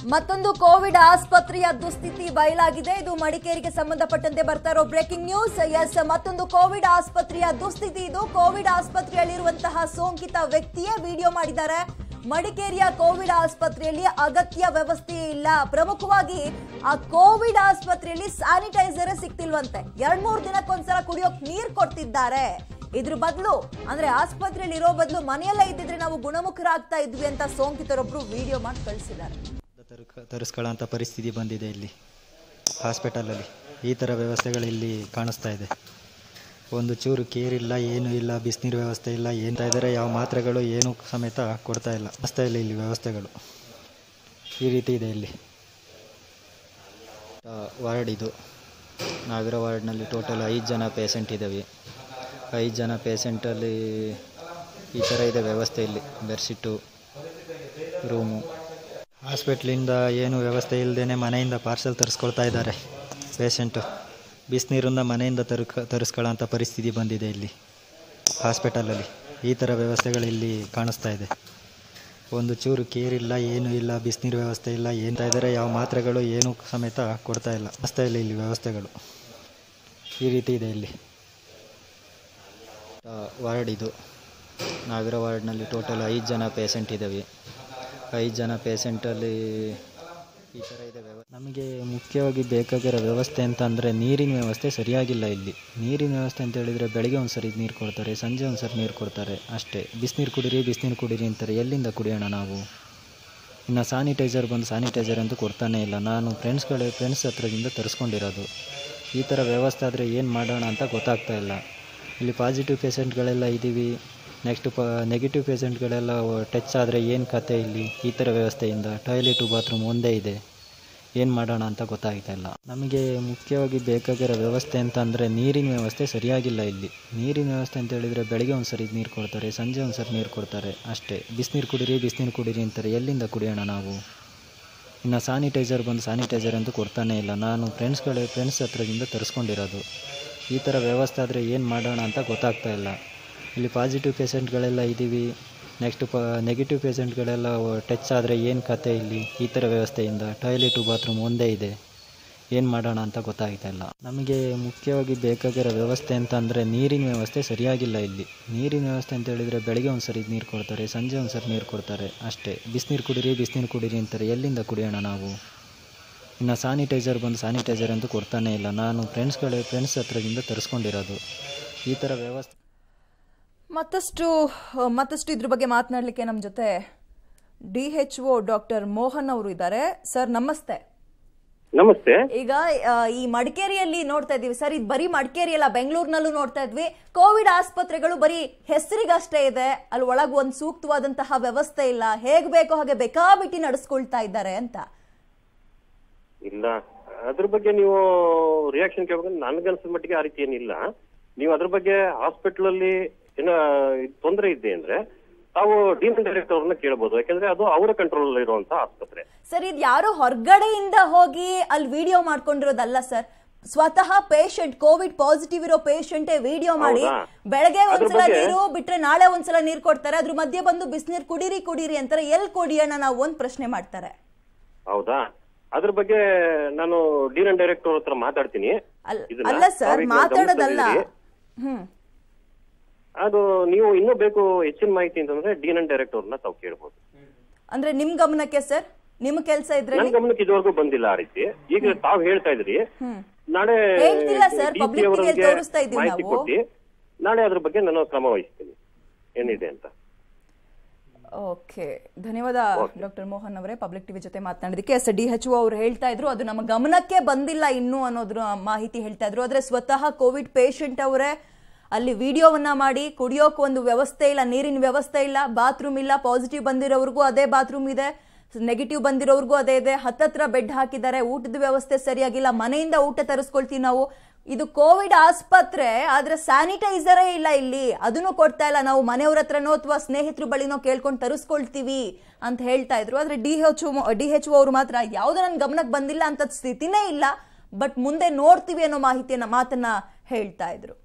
ಮತ್ತೊಂದು ಕೋವಿಡ್ ಆಸ್ಪತ್ರೆಯ ದುಸ್ಥಿತಿ ಬಯಲಾಗಿದೆ ಇದು ಮಡಿಕೇರಿಗೆ ಸಂಬಂಧಪಟ್ಟಂತೆ ಬರ್ತಾ ಇರೋ ಬ್ರೇಕಿಂಗ್ ನ್ಯೂಸ್ ಎಸ್ ಮತ್ತೊಂದು ಕೋವಿಡ್ ಆಸ್ಪತ್ರೆಯ ದುಸ್ಥಿತಿ ಇದು ಕೋವಿಡ್ ಆಸ್ಪತ್ರೆಯಲ್ಲಿರುವಂತಹ ಸೋಂಕಿತ ವ್ಯಕ್ತಿಯೇ ವಿಡಿಯೋ ಮಾಡಿದ್ದಾರೆ ಮಡಿಕೇರಿಯ ಕೋವಿಡ್ ಆಸ್ಪತ್ರೆಯಲ್ಲಿ ಅಗತ್ಯ ವ್ಯವಸ್ಥೆ ಇಲ್ಲ ಪ್ರಮುಖವಾಗಿ ಆ ಕೋವಿಡ್ ಆಸ್ಪತ್ರೆಯಲ್ಲಿ ಸ್ಯಾನಿಟೈಸರ್ ಸಿಗ್ತಿಲ್ವಂತೆ ಎರಡ್ ಮೂರ್ ದಿನಕ್ಕೊಂದ್ಸಲ ಕುಡಿಯೋಕ್ ನೀರ್ ಕೊಡ್ತಿದ್ದಾರೆ ಇದ್ರ ಬದಲು ಅಂದ್ರೆ ಆಸ್ಪತ್ರೆಯಲ್ಲಿ ಇರೋ ಬದಲು ಮನೆಯಲ್ಲೇ ಇದ್ದಿದ್ರೆ ನಾವು ಗುಣಮುಖರಾಗ್ತಾ ಇದ್ವಿ ಅಂತ ಸೋಂಕಿತರೊಬ್ರು ವಿಡಿಯೋ ಮಾಡಿ ಕಳಿಸಿದ್ದಾರೆ ತರುಕ ತರಿಸ್ಕೊಳ್ಳೋಂಥ ಪರಿಸ್ಥಿತಿ ಬಂದಿದೆ ಇಲ್ಲಿ ಹಾಸ್ಪಿಟಲಲ್ಲಿ ಈ ಥರ ವ್ಯವಸ್ಥೆಗಳು ಇಲ್ಲಿ ಕಾಣಿಸ್ತಾ ಇದೆ ಒಂದು ಚೂರು ಕೇರ್ ಇಲ್ಲ ಏನೂ ಇಲ್ಲ ಬಿಸಿನೀರು ವ್ಯವಸ್ಥೆ ಇಲ್ಲ ಏನ್ತ ಇದ್ದಾರೆ ಯಾವ ಮಾತ್ರೆಗಳು ಏನು ಸಮೇತ ಕೊಡ್ತಾ ಇಲ್ಲ ಅನಿಸ್ತಾ ಇಲ್ಲ ಇಲ್ಲಿ ವ್ಯವಸ್ಥೆಗಳು ಈ ರೀತಿ ಇದೆ ಇಲ್ಲಿ ಆ, ವಾರ್ಡ್ ಇದು ನಾವಿರೋ ವಾರ್ಡ್ನಲ್ಲಿ ಟೋಟಲ್ ಐದು ಜನ ಪೇಷಂಟ್ ಇದ್ದಾವೆ ಐದು ಜನ ಪೇಷಂಟಲ್ಲಿ ಈ ಥರ ಇದೆ ವ್ಯವಸ್ಥೆ ಇಲ್ಲಿ ಬೆಡ್ಶೀಟು ರೂಮು ಹಾಸ್ಪಿಟ್ಲಿಂದ ಏನು ವ್ಯವಸ್ಥೆ ಇಲ್ಲದೇ ಮನೆಯಿಂದ ಪಾರ್ಸೆಲ್ ತರಿಸ್ಕೊಳ್ತಾ ಇದ್ದಾರೆ ಪೇಷಂಟು ಬಿಸಿನೀರನ್ನ ಮನೆಯಿಂದ ತರುಕ ತರಿಸ್ಕೊಳ್ಳೋಂಥ ಪರಿಸ್ಥಿತಿ ಬಂದಿದೆ ಇಲ್ಲಿ ಹಾಸ್ಪಿಟಲಲ್ಲಿ ಈ ಥರ ವ್ಯವಸ್ಥೆಗಳು ಇಲ್ಲಿ ಕಾಣಿಸ್ತಾ ಇದೆ ಒಂದು ಚೂರು ಕೇರ್ ಇಲ್ಲ ಏನೂ ಇಲ್ಲ ಬಿಸಿನೀರು ವ್ಯವಸ್ಥೆ ಇಲ್ಲ ಏನ್ತ ಇದ್ದಾರೆ ಯಾವ ಮಾತ್ರೆಗಳು ಏನು ಸಮೇತ ಕೊಡ್ತಾ ಇಲ್ಲ ಅನಿಸ್ತಾ ಇಲ್ಲ ಇಲ್ಲಿ ವ್ಯವಸ್ಥೆಗಳು ಈ ರೀತಿ ಇದೆ ಇಲ್ಲಿ ಆ, ವಾರ್ಡ್ ಇದು ನಾವಿರೋ ವಾರ್ಡ್ನಲ್ಲಿ ಟೋಟಲ್ ಐದು ಜನ ಪೇಷಂಟ್ ಇದ್ದಾವೆ ಐದು ಜನ ಪೇಷಂಟಲ್ಲಿ ಈ ಥರ ಇದೆ ವ್ಯವಸ್ಥೆ ನಮಗೆ ಮುಖ್ಯವಾಗಿ ಬೇಕಾಗಿರೋ ವ್ಯವಸ್ಥೆ ಅಂತ ಅಂದರೆ ನೀರಿನ ವ್ಯವಸ್ಥೆ ಸರಿಯಾಗಿಲ್ಲ ಇಲ್ಲಿ ನೀರಿನ ವ್ಯವಸ್ಥೆ ಅಂತ ಹೇಳಿದರೆ ಬೆಳಗ್ಗೆ ಒಂದು ಸರಿ ನೀರು ಕೊಡ್ತಾರೆ ಸಂಜೆ ಒಂದು ಸರಿ ನೀರು ಕೊಡ್ತಾರೆ ಅಷ್ಟೇ ಬಿಸಿನೀರು ಕುಡೀರಿ ಬಿಸಿನೀರು ಕುಡೀರಿ ಅಂತಾರೆ ಎಲ್ಲಿಂದ ಕುಡಿಯೋಣ ನಾವು ಇನ್ನು ಸ್ಯಾನಿಟೈಸರ್ ಬಂದು ಸ್ಯಾನಿಟೈಸರ್ ಅಂತೂ ಕೊಡ್ತಾನೇ ಇಲ್ಲ ನಾನು ಫ್ರೆಂಡ್ಸ್ಗಳ ಫ್ರೆಂಡ್ಸ್ ಹತ್ರದಿಂದ ತರಿಸ್ಕೊಂಡಿರೋದು ಈ ಥರ ವ್ಯವಸ್ಥೆ ಆದರೆ ಏನು ಮಾಡೋಣ ಅಂತ ಗೊತ್ತಾಗ್ತಾ ಇಲ್ಲ ಇಲ್ಲಿ ಪಾಸಿಟಿವ್ ಪೇಷಂಟ್ಗಳೆಲ್ಲ ಇದ್ದೀವಿ ನೆಕ್ಸ್ಟ್ ಪ ನೆಗೆಟಿವ್ ಪೇಷಂಟ್ಗಳೆಲ್ಲ ಟಚ್ ಆದರೆ ಏನು ಕತೆ ಇಲ್ಲಿ ಈ ಥರ ವ್ಯವಸ್ಥೆಯಿಂದ ಟಾಯ್ಲೆಟು ಬಾತ್ರೂಮ್ ಒಂದೇ ಇದೆ ಏನು ಮಾಡೋಣ ಅಂತ ಗೊತ್ತಾಗ್ತಾ ಇಲ್ಲ ನಮಗೆ ಮುಖ್ಯವಾಗಿ ಬೇಕಾಗಿರೋ ವ್ಯವಸ್ಥೆ ಅಂತ ಅಂದರೆ ನೀರಿನ ವ್ಯವಸ್ಥೆ ಸರಿಯಾಗಿಲ್ಲ ಇಲ್ಲಿ ನೀರಿನ ವ್ಯವಸ್ಥೆ ಅಂತ ಹೇಳಿದರೆ ಬೆಳಗ್ಗೆ ಒಂದು ಸರಿ ನೀರು ಕೊಡ್ತಾರೆ ಸಂಜೆ ಒಂದು ಸರಿ ನೀರು ಕೊಡ್ತಾರೆ ಅಷ್ಟೇ ಬಿಸಿನೀರು ಕುಡೀರಿ ಬಿಸಿನೀರು ಕುಡೀರಿ ಅಂತಾರೆ ಎಲ್ಲಿಂದ ಕುಡಿಯೋಣ ನಾವು ಇನ್ನು ಸ್ಯಾನಿಟೈಸರ್ ಬಂದು ಸ್ಯಾನಿಟೈಸರ್ ಅಂತೂ ಕೊಡ್ತಾನೇ ಇಲ್ಲ ನಾನು ಫ್ರೆಂಡ್ಸ್ಗಳ ಫ್ರೆಂಡ್ಸ್ ಹತ್ರದಿಂದ ತರಿಸ್ಕೊಂಡಿರೋದು ಈ ಥರ ವ್ಯವಸ್ಥೆ ಆದರೆ ಏನು ಮಾಡೋಣ ಅಂತ ಗೊತ್ತಾಗ್ತಾ ಇಲ್ಲ ಇಲ್ಲಿ ಪಾಸಿಟಿವ್ ಪೇಷಂಟ್ಗಳೆಲ್ಲ ಇದ್ದೀವಿ ನೆಕ್ಸ್ಟ್ ಪ ನೆಗೆಟಿವ್ ಪೇಷಂಟ್ಗಳೆಲ್ಲ ಟಚ್ ಆದರೆ ಏನು ಕತೆ ಇಲ್ಲಿ ಈ ಥರ ವ್ಯವಸ್ಥೆಯಿಂದ ಟಾಯ್ಲೆಟು ಬಾತ್ರೂಮ್ ಒಂದೇ ಇದೆ ಏನು ಮಾಡೋಣ ಅಂತ ಗೊತ್ತಾಗ್ತಾ ಇಲ್ಲ ನಮಗೆ ಮುಖ್ಯವಾಗಿ ಬೇಕಾಗಿರೋ ವ್ಯವಸ್ಥೆ ಅಂತ ಅಂದರೆ ನೀರಿನ ವ್ಯವಸ್ಥೆ ಸರಿಯಾಗಿಲ್ಲ ಇಲ್ಲಿ ನೀರಿನ ವ್ಯವಸ್ಥೆ ಅಂತ ಹೇಳಿದರೆ ಬೆಳಗ್ಗೆ ಒಂದು ಸರಿ ನೀರು ಕೊಡ್ತಾರೆ ಸಂಜೆ ಒಂದು ಸರಿ ನೀರು ಕೊಡ್ತಾರೆ ಅಷ್ಟೇ ಬಿಸಿನೀರು ಕುಡೀರಿ ಬಿಸಿನೀರು ಕುಡೀರಿ ಅಂತಾರೆ ಎಲ್ಲಿಂದ ಕುಡಿಯೋಣ ನಾವು ಇನ್ನು ಸ್ಯಾನಿಟೈಸರ್ ಬಂದು ಸ್ಯಾನಿಟೈಸರ್ ಅಂತೂ ಕೊಡ್ತಾನೇ ಇಲ್ಲ ನಾನು ಫ್ರೆಂಡ್ಸ್ಗಳ ಫ್ರೆಂಡ್ಸ್ ಹತ್ರದಿಂದ ತರಿಸ್ಕೊಂಡಿರೋದು ಈ ಥರ ವ್ಯವಸ್ಥೆ ಮತ್ತಷ್ಟು ಮತ್ತಷ್ಟು ಇದ್ರ ಬಗ್ಗೆ ಮಾತನಾಡಲಿಕ್ಕೆ ನಮ್ಮ ಜೊತೆ D H O doctor Mohan ಅವರು ಇದ್ದಾರೆ ಸರ್ ನಮಸ್ತೆ ನಮಸ್ತೆ ಈಗ ಆ, ಈ ಮಡಿಕೇರಿಯಲ್ಲಿ ನೋಡ್ತಾ ಇದೀವಿ ಸರ್ ಇದು ಬರೀ ಮಡಿಕೇರಿ ಅಲ್ಲ ಬೆಂಗಳೂರಿನಲ್ಲೂ ನೋಡ್ತಾ ಇದ್ವಿ ಕೋವಿಡ್ ಆಸ್ಪತ್ರೆಗಳು ಬರೀ ಹೆಸರಿಗಷ್ಟೇ ಇದೆ ಅಲ್ಲಿ ಒಳಗೆ ಒಂದು ಸೂಕ್ತವಾದಂತಹ ವ್ಯವಸ್ಥೆ ಇಲ್ಲ ಹೇಗ್ ಬೇಕೋ ಹಾಗೆ ಬೇಕಾಬಿಟ್ಟಿ ನಡೆಸ್ಕೊಳ್ತಾ ಇದ್ದಾರೆ ಅಂತ ಇಲ್ಲ ಅದ್ರ ಬಗ್ಗೆ ನೀವು ರಿಯಾಕ್ಷನ್ ಕೇಳ್ಬೇಕು ನನ್ಗನ್ಸಿದ ಮಟ್ಟಿಗೆ ಆ ರೀತಿ ಏನಿಲ್ಲ ನೀವು ಅದ್ರ ಬಗ್ಗೆ ಹಾಸ್ಪಿಟಲ್ ಅಲ್ಲಿ ಏನ ತೊಂದರೆ ಇದೆ ಅಂದ್ರೆ ತಾವು ಡೀನ್ ಡೈರೆಕ್ಟರ್ ಅವ್ರನ್ನ ಕೇಳ್ಬೋದು ಯಾಕಂದ್ರೆ ಅದು ಅವರ ಕಂಟ್ರೋಲ್ ಅಲ್ಲಿ ಇರುವಂತ ಆಸ್ಪತ್ರೆ ಸರ್ ಇದು ಯಾರೋ ಹೊರಗಡೆಯಿಂದ ಹೋಗಿ ಅಲ್ಲಿ ವಿಡಿಯೋ ಮಾಡ್ಕೊಂಡಿರೋದಲ್ಲ ಸರ್ ಸ್ವತಃ ಪೇಷಂಟ್ ಕೋವಿಡ್ ಪಾಸಿಟಿವ್ ಇರೋ ಪೇಷಂಟೇ ವಿಡಿಯೋ ಮಾಡಿ ಹೌದಾ? ಬೆಳಗ್ಗೆ ಅದ್ರ ಒಂದ್ಸಲ ಬಗ್ಗೆ- ನೀರು ಬಿಟ್ರೆ ನಾಳೆ ಒಂದ್ಸಲ ನೀರ್ ಕೊಡ್ತಾರೆ ಅದ್ರ ಮಧ್ಯೆ ಬಂದು ಬಿಸಿನೀರ್ ಕುಡೀರಿ ಕುಡೀರಿ ಅಂತಾರೆ ಎಲ್ ಕುಡಿಯೋಣ ನಾವು ಒಂದ್ ಪ್ರಶ್ನೆ ಮಾಡ್ತಾರೆ ಹೌದಾ ಅದ್ರ ಬಗ್ಗೆ ನಾನು ಡೀನ್ ಅಂಡ್ ಡೈರೆಕ್ಟರ್ ಹತ್ರ ಮಾತಾಡ್ತೀನಿ ಅಲ್- ಇದನ್ನ ಅಲ್ಲ ಸರ್ ತಾವು ಇದನ್ನ ಮಾತಾಡೋದಲ್ಲ ಗಮನಿಸ್ತಾ ಹ್ಮ್ ಅದು ನೀವು ಇನ್ನೂ ಬೇಕು ಹೆಚ್ಚಿನ ಮಾಹಿತಿ ಅಂತಂದ್ರೆ ಡೀನ್ ಅಂಡ್ ಡೈರೆಕ್ಟರ್ ಅವ್ರನ್ನ ತಾವು ಕೇಳ್ಬೋದು ಅಂದ್ರೆ ನಿಮ್ ಗಮನಕ್ಕೆ ಸರ್ ನಿಮ್ ಕೆಲ್ಸ ಇದ್ರೆ ನನ್ ಗಮನಕ್ಕೆ ಇದುವರೆಗೂ ಬಂದಿಲ್ಲ ಆ ರೀತಿ ಈಗ ತಾವು ಹೇಳ್ತಾ ಇದ್ರಿ ಹ್ಮ್ ನಾಳೆ ಹೇಳ್ತಿಲ್ಲ sir, DC public ಗೆ ಅವರಿಗೆ ತೋರಿಸ್ತಾ ಇದೀವಿ ಮಾಹಿತಿ ನಾವು. ಕೊಟ್ಟು ನಾಳೆ ಅದ್ರ ಬಗ್ಗೆ ನಾನು ಕ್ರಮ ವಹಿಸ್ತೀನಿ ಏನಿದೆ ಅಂತ ಓಕೆ ಧನ್ಯವಾದ ಡಾಕ್ಟರ್ ಮೋಹನ್ ಅವರೇ ಪಬ್ಲಿಕ್ ಟಿವಿ ಜೊತೆ ಮಾತನಾಡಿದಕ್ಕೆ ಎಸ್ ಡಿ ಎಚ್ ಅವರು ಹೇಳ್ತಾ ಇದ್ರು ಅದು ನಮ್ಮ ಗಮನಕ್ಕೆ ಬಂದಿಲ್ಲ ಇನ್ನೂ ಅನ್ನೋದ್ರ ಮಾಹಿತಿ ಹೇಳ್ತಾ ಇದ್ರು ಆದ್ರೆ ಸ್ವತಃ ಕೋವಿಡ್ ಪೇಷಂಟ್ ಅವರೇ ಅಲ್ಲಿ ವಿಡಿಯೋವನ್ನ ಮಾಡಿ ಕುಡಿಯೋಕೆ ಒಂದು ವ್ಯವಸ್ಥೆ ಇಲ್ಲ ನೀರಿನ ವ್ಯವಸ್ಥೆ ಇಲ್ಲ ಬಾತ್ರೂಮ್ ಇಲ್ಲ ಪಾಸಿಟಿವ್ ಬಂದಿರೋರ್ಗೂ ಅದೇ ಬಾತ್ರೂಮ್ ಇದೆ ನೆಗೆಟಿವ್ ಬಂದಿರೋರ್ಗೂ ಅದೇ ಇದೆ ಹತ್ತತ್ರ ಬೆಡ್ ಹಾಕಿದ್ದಾರೆ ಊಟದ ವ್ಯವಸ್ಥೆ ಸರಿಯಾಗಿಲ್ಲ ಮನೆಯಿಂದ ಊಟ ತರಿಸ್ಕೊಳ್ತೀವಿ ನಾವು ಇದು ಕೋವಿಡ್ ಆಸ್ಪತ್ರೆ ಆದ್ರೆ ಸ್ಯಾನಿಟೈಸರೇ ಇಲ್ಲ ಇಲ್ಲಿ ಅದನ್ನು ಕೊಡ್ತಾ ಇಲ್ಲ ನಾವು ಮನೆಯವ್ರ ಹತ್ರನೋ ಅಥವಾ ಸ್ನೇಹಿತರ ಬಳಿನೋ ಕೇಳ್ಕೊಂಡು ತರಿಸ್ಕೊಳ್ತೀವಿ ಅಂತ ಹೇಳ್ತಾ ಇದ್ರು ಆದ್ರೆ ಡಿ ಎಚ್ ಡಿ ಎಚ್ ಅವರು ಮಾತ್ರ ಯಾವ್ದು ನನ್ನ ಗಮನಕ್ಕೆ ಬಂದಿಲ್ಲ ಅಂತ ಸ್ಥಿತಿನೇ ಇಲ್ಲ ಬಟ್ ಮುಂದೆ ನೋಡ್ತೀವಿ ಅನ್ನೋ ಮಾಹಿತಿಯನ್ನ ಮಾತನ್ನ ಹೇಳ್ತಾ ಇದ್ರು